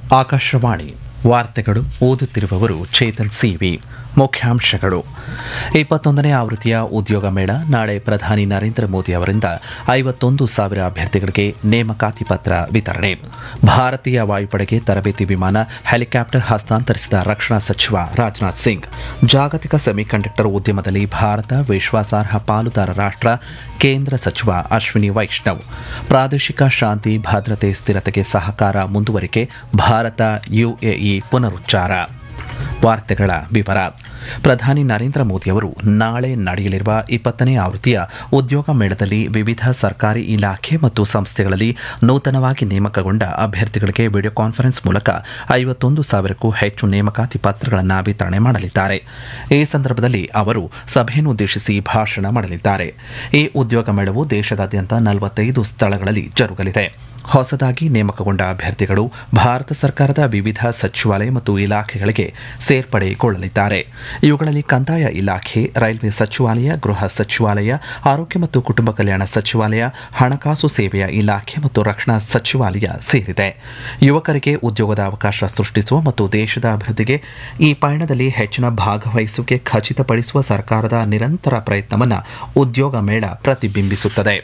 ಆಕಾಶವಾಣಿ ವಾರ್ತೆಗಳು ಓದುತ್ತಿರುವವರು ಚೇತನ್ ಸಿವಿ ಮುಖ್ಯಾಂಶಗಳು ಇಪ್ಪತ್ತೊಂದನೇ ಆವೃತ್ತಿಯ ಉದ್ಯೋಗ ಮೇಳ ನಾಳೆ ಪ್ರಧಾನಿ ನರೇಂದ್ರ ಮೋದಿ ಅವರಿಂದ ಐವತ್ತೊಂದು ಸಾವಿರ ಅಭ್ಯರ್ಥಿಗಳಿಗೆ ನೇಮಕಾತಿ ಪತ್ರ ವಿತರಣೆ ಭಾರತೀಯ ವಾಯುಪಡೆಗೆ ತರಬೇತಿ ವಿಮಾನ ಹೆಲಿಕಾಪ್ಟರ್ ಹಸ್ತಾಂತರಿಸಿದ ರಕ್ಷಣಾ ಸಚಿವ ರಾಜನಾಥ್ ಸಿಂಗ್ ಜಾಗತಿಕ ಸೆಮಿಕಂಡಕ್ಟರ್ ಉದ್ಯಮದಲ್ಲಿ ಭಾರತ ವಿಶ್ವಾಸಾರ್ಹ ಪಾಲುದಾರ ರಾಷ್ಟ್ರ ಕೇಂದ್ರ ಸಚಿವ ಅಶ್ವಿನಿ ವೈಷ್ಣವ್ ಪ್ರಾದೇಶಿಕ ಶಾಂತಿ ಭದ್ರತೆ ಸ್ಥಿರತೆಗೆ ಸಹಕಾರ ಮುಂದುವರಿಕೆ ಭಾರತ ಯುಎಇ ಪುನರುಚ್ಚಾರ ವಾರ್ತೆಗಳ ವಿವರ ಪ್ರಧಾನಿ ನರೇಂದ್ರ ಮೋದಿಯವರು ನಾಳೆ ನಡೆಯಲಿರುವ ಇಪ್ಪತ್ತನೇ ಆವೃತ್ತಿಯ ಉದ್ಯೋಗ ಮೇಳದಲ್ಲಿ ವಿವಿಧ ಸರ್ಕಾರಿ ಇಲಾಖೆ ಮತ್ತು ಸಂಸ್ಥೆಗಳಲ್ಲಿ ನೂತನವಾಗಿ ನೇಮಕಗೊಂಡ ಅಭ್ಯರ್ಥಿಗಳಿಗೆ ವಿಡಿಯೋ ಕಾನ್ಫರೆನ್ಸ್ ಮೂಲಕ ಐವತ್ತೊಂದು ಸಾವಿರಕ್ಕೂ ಹೆಚ್ಚು ನೇಮಕಾತಿ ಪತ್ರಗಳನ್ನು ವಿತರಣೆ ಮಾಡಲಿದ್ದಾರೆ ಈ ಸಂದರ್ಭದಲ್ಲಿ ಅವರು ಸಭೆಯನ್ನುದ್ದೇಶಿಸಿ ಭಾಷಣ ಮಾಡಲಿದ್ದಾರೆ ಈ ಉದ್ಯೋಗ ಮೇಳವು ದೇಶದಾದ್ಯಂತ ನಲವತ್ತೈದು ಸ್ಥಳಗಳಲ್ಲಿ ಜರುಗಲಿದೆ ಹೊಸದಾಗಿ ನೇಮಕಗೊಂಡ ಅಭ್ಯರ್ಥಿಗಳು ಭಾರತ ಸರ್ಕಾರದ ವಿವಿಧ ಸಚಿವಾಲಯ ಮತ್ತು ಇಲಾಖೆಗಳಿಗೆ ಸೇರ್ಪಡೆಗೊಳ್ಳಲಿದ್ದಾರೆ ಇವುಗಳಲ್ಲಿ ಕಂದಾಯ ಇಲಾಖೆ ರೈಲ್ವೆ ಸಚಿವಾಲಯ ಗೃಹ ಸಚಿವಾಲಯ ಆರೋಗ್ಯ ಮತ್ತು ಕುಟುಂಬ ಕಲ್ಯಾಣ ಸಚಿವಾಲಯ ಹಣಕಾಸು ಸೇವೆಯ ಇಲಾಖೆ ಮತ್ತು ರಕ್ಷಣಾ ಸಚಿವಾಲಯ ಸೇರಿದೆ ಯುವಕರಿಗೆ ಉದ್ಯೋಗದ ಅವಕಾಶ ಸೃಷ್ಟಿಸುವ ಮತ್ತು ದೇಶದ ಅಭಿವೃದ್ಧಿಗೆ ಈ ಪಯಣದಲ್ಲಿ ಹೆಚ್ಚಿನ ಭಾಗವಹಿಸುವಿಕೆ ಖಚಿತಪಡಿಸುವ ಸರ್ಕಾರದ ನಿರಂತರ ಪ್ರಯತ್ನವನ್ನು ಉದ್ಯೋಗ ಮೇಳ ಪ್ರತಿಬಿಂಬಿಸುತ್ತದೆ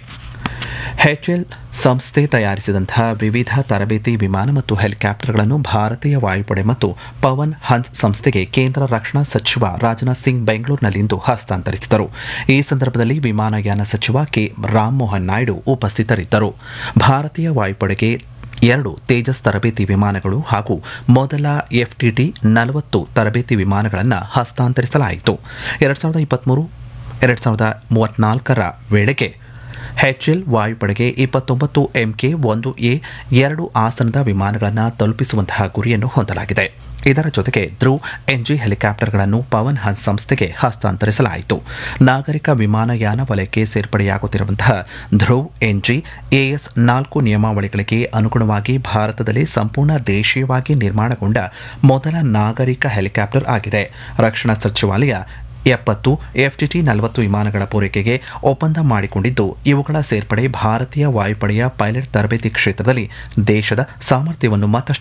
ಎಚ್ಎಲ್ ಸಂಸ್ಥೆ ತಯಾರಿಸಿದಂತಹ ವಿವಿಧ ತರಬೇತಿ ವಿಮಾನ ಮತ್ತು ಹೆಲಿಕಾಪ್ಟರ್ಗಳನ್ನು ಭಾರತೀಯ ವಾಯುಪಡೆ ಮತ್ತು ಪವನ್ ಹನ್ಸ್ ಸಂಸ್ಥೆಗೆ ಕೇಂದ್ರ ರಕ್ಷಣಾ ಸಚಿವ ರಾಜನಾಥ್ ಸಿಂಗ್ ಬೆಂಗಳೂರಿನಲ್ಲಿಂದು ಹಸ್ತಾಂತರಿಸಿದರು ಈ ಸಂದರ್ಭದಲ್ಲಿ ವಿಮಾನಯಾನ ಸಚಿವ ಕೆ ರಾಮ್ಮೋಹನ್ ನಾಯ್ಡು ಉಪಸ್ಥಿತರಿದ್ದರು ಭಾರತೀಯ ವಾಯುಪಡೆಗೆ ಎರಡು ತೇಜಸ್ ತರಬೇತಿ ವಿಮಾನಗಳು ಹಾಗೂ ಮೊದಲ ಎಫ್ಟಿಟಿ ನಲವತ್ತು ತರಬೇತಿ ವಿಮಾನಗಳನ್ನು ಹಸ್ತಾಂತರಿಸಲಾಯಿತು ಎರಡು ಸಾವಿರದ ಇಪ್ಪತ್ತ್ಮೂರು ಎರಡು ಸಾವಿರದ ಮೂವತ್ತ್ನಾಲ್ಕರ ವೇಳೆಗೆ ಎಚ್ಎಲ್ ವಾಯುಪಡೆಗೆ ಇಪ್ಪತ್ತೊಂಬತ್ತು ಎಂಕೆ ಒಂದು ಎ ಎರಡು ಆಸನದ ವಿಮಾನಗಳನ್ನು ತಲುಪಿಸುವಂತಹ ಗುರಿಯನ್ನು ಹೊಂದಲಾಗಿದೆ ಇದರ ಜೊತೆಗೆ ಧ್ರುವ್ ಎನ್ಜಿ ಹೆಲಿಕಾಪ್ಟರ್ಗಳನ್ನು ಪವನ್ ಹನ್ಸ್ ಸಂಸ್ಥೆಗೆ ಹಸ್ತಾಂತರಿಸಲಾಯಿತು ನಾಗರಿಕ ವಿಮಾನಯಾನ ವಲಯಕ್ಕೆ ಸೇರ್ಪಡೆಯಾಗುತ್ತಿರುವಂತಹ ಧ್ರುವ್ ಎನ್ಜಿ ಎಎಸ್ ನಾಲ್ಕು ನಿಯಮಾವಳಿಗಳಿಗೆ ಅನುಗುಣವಾಗಿ ಭಾರತದಲ್ಲಿ ಸಂಪೂರ್ಣ ದೇಶೀಯವಾಗಿ ನಿರ್ಮಾಣಗೊಂಡ ಮೊದಲ ನಾಗರಿಕ ಹೆಲಿಕಾಪ್ಟರ್ ಆಗಿದೆ ರಕ್ಷಣಾ ಸಚಿವಾಲಯ ಎಪ್ಪತ್ತು ಎಫ್ಟಿಟಿ ನಲವತ್ತು ವಿಮಾನಗಳ ಪೂರೈಕೆಗೆ ಒಪ್ಪಂದ ಮಾಡಿಕೊಂಡಿದ್ದು ಇವುಗಳ ಸೇರ್ಪಡೆ ಭಾರತೀಯ ವಾಯುಪಡೆಯ ಪೈಲಟ್ ತರಬೇತಿ ಕ್ಷೇತ್ರದಲ್ಲಿ ದೇಶದ ಸಾಮರ್ಥ್ಯವನ್ನು ಮತ್ತಷ್ಟು